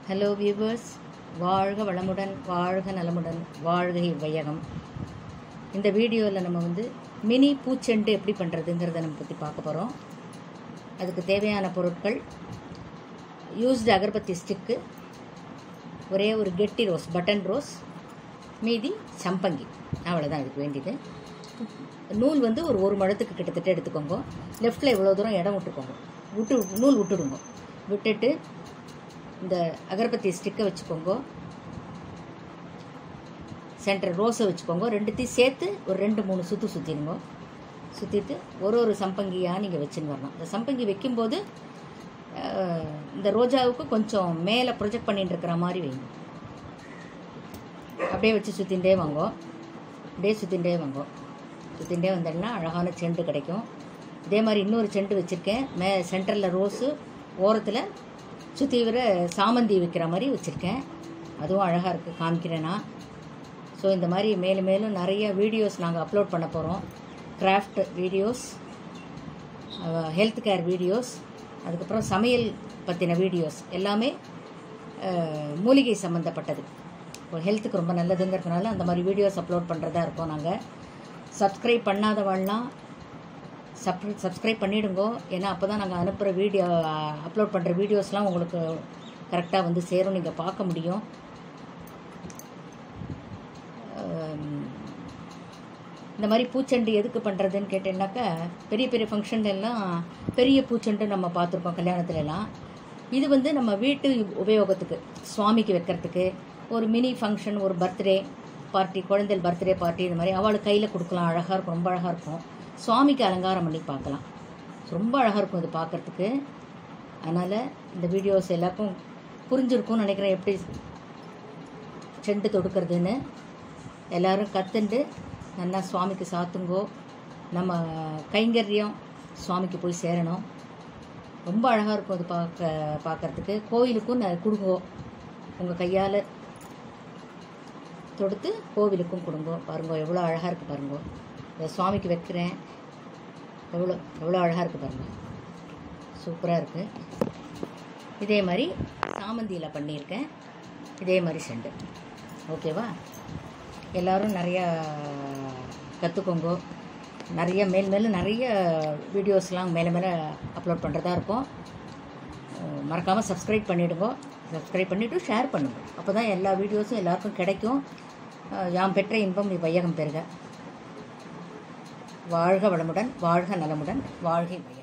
hello viewers வாழ்க வளமுடன் வாழ்க நலமுடன் வாழ்க இவ்வையகம் இந்த வீடியோவில் நம்ம வந்து மினி பூச்செண்டு எப்படி பண்ணுறதுங்கிறத நம்ம பற்றி பார்க்க போகிறோம் அதுக்கு தேவையான பொருட்கள் யூஸ்டு அகர்பத்தி ஸ்டிக்கு ஒரே ஒரு கெட்டி ரோஸ் பட்டன் ரோஸ் மீதி சம்பங்கி அவ்வளோதான் இதுக்கு வேண்டியது நூல் வந்து ஒரு ஒரு முழத்துக்கு கிட்டத்தட்ட எடுத்துக்கோங்க லெஃப்டில் எவ்வளோ தூரம் இடம் விட்டுக்கோங்க விட்டு நூல் விட்டுடுங்க விட்டுட்டு இந்த அகர்பத்தி ஸ்டிக்கை வச்சுக்கோங்க சென்டர் ரோஸை வச்சுக்கோங்க ரெண்டுத்தையும் சேர்த்து ஒரு ரெண்டு மூணு சுற்று சுற்றிடுங்க சுற்றிட்டு ஒரு ஒரு சம்பங்கியாக நீங்கள் வச்சுன்னு வரணும் இந்த சம்பங்கி வைக்கும்போது அஹ், இந்த ரோஜாவுக்கு கொஞ்சம் மேலே ப்ரொஜெக்ட் பண்ணிட்டு இருக்கிற மாதிரி வைங்க அப்படியே வச்சு சுற்றிகிட்டே வாங்கோ அப்படியே சுற்றிகிட்டே வாங்கோ சுற்றிகிட்டே வந்தோம்னா அழகான செண்டு கிடைக்கும் இதே மாதிரி இன்னொரு செண்டு வச்சுருக்கேன் மே சென்டரில் ரோஸு ஓரத்தில் சுற்றி வர சாமந்தி வைக்கிற மாதிரி வச்சுருக்கேன் அதுவும் அழகாக இருக்குது காமிக்கிறேன் நான் ஸோ இந்த மாதிரி மேலும் மேலும் நிறைய வீடியோஸ் நாங்கள் அப்லோட் பண்ண போகிறோம் craft videos health care videos அதுக்கப்புறம் சமையல் பற்றின வீடியோஸ் எல்லாமே அஹ், மூலிகை சம்மந்தப்பட்டது இப்போ ஹெல்த்துக்கு ரொம்ப நல்லதுங்கிறதுனால அந்த மாதிரி வீடியோஸ் அப்லோட் பண்ணுறதா இருக்கோம் நாங்கள் சப்ஸ்கிரைப் பண்ணாதவாள்லாம் சப் சப்ஸ்கிரைப் பண்ணிடுங்கோ ஏன்னா அப்போ தான் நாங்கள் அனுப்புகிற வீடியோ அப்லோட் பண்ணுற வீடியோஸ்லாம் உங்களுக்கு கரெக்டாக வந்து சேரும் நீங்கள் பார்க்க முடியும் அம், இந்த மாதிரி பூச்செண்டு எதுக்கு பண்ணுறதுன்னு கேட்டேன்னாக்கா பெரிய பெரிய ஃபங்க்ஷன்ல எல்லாம் பெரிய பூச்செண்டு நம்ம பார்த்துருக்கோம் கல்யாணத்துல எல்லாம் இது வந்து நம்ம வீட்டு உபயோகத்துக்கு சுவாமிக்கு வைக்கிறதுக்கு ஒரு மினி ஃபங்க்ஷன் ஒரு பர்த்டே பார்ட்டி குழந்தைகள் பர்த்டே பார்ட்டி இந்த மாதிரி அவளுக்கு கையில் கொடுக்கலாம் அழகாக இருக்கும் ரொம்ப அழகாக இருக்கும் சுவாமிக்கு அலங்காரம் பண்ணி பார்க்கலாம் ரொம்ப அழகாக இருக்கும் இது பார்க்கறதுக்கு அதனால் இந்த வீடியோஸ் எல்லாருக்கும் புரிஞ்சிருக்கும்னு நினைக்கிறேன் எப்படி செண்டு தொடுக்கிறதுன்னு எல்லாரும் கற்றுண்டு நல்லா சுவாமிக்கு சாத்துங்கோ நம்ம கைங்கரியம் சுவாமிக்கு போய் சேரணும் ரொம்ப அழகாக இருக்கும் அது பார்க்க பார்க்கறதுக்கு கோயிலுக்கும் ந- கொடுங்கோ உங்கள் கையால் தொடுத்து கோவிலுக்கும் கொடுங்கோ பாருங்கோ எவ்வளோ அழகாக இருக்குது பாருங்கோ இந்த சுவாமிக்கு வைக்கிறேன் எவ்வளோ எவ்வளோ அழகாக இருக்குது பாருங்க சூப்பராக இருக்குது இதே மாதிரி சாமந்தியில் பண்ணியிருக்கேன் இதே மாதிரி செண்டு ஓகேவா எல்லாரும் நிறையா கற்றுக்கோங்க நிறைய மேல் மேலும் நிறைய வீடியோஸ்லாம் மேலே மேலே அப்லோட் பண்ணுறதா இருக்கும் மறக்காமல் சப்ஸ்கிரைப் பண்ணிவிடுங்க சப்ஸ்கிரைப் பண்ணிவிட்டு ஷேர் பண்ணுங்க அப்போ தான் எல்லா வீடியோஸும் எல்லாருக்கும் கிடைக்கும் அஹ் யாம் பெற்ற இன்பம் வையகம் பெறுக வாழ்க வளமுடன் வாழ்க நலமுடன் வாழ்கை வையகம்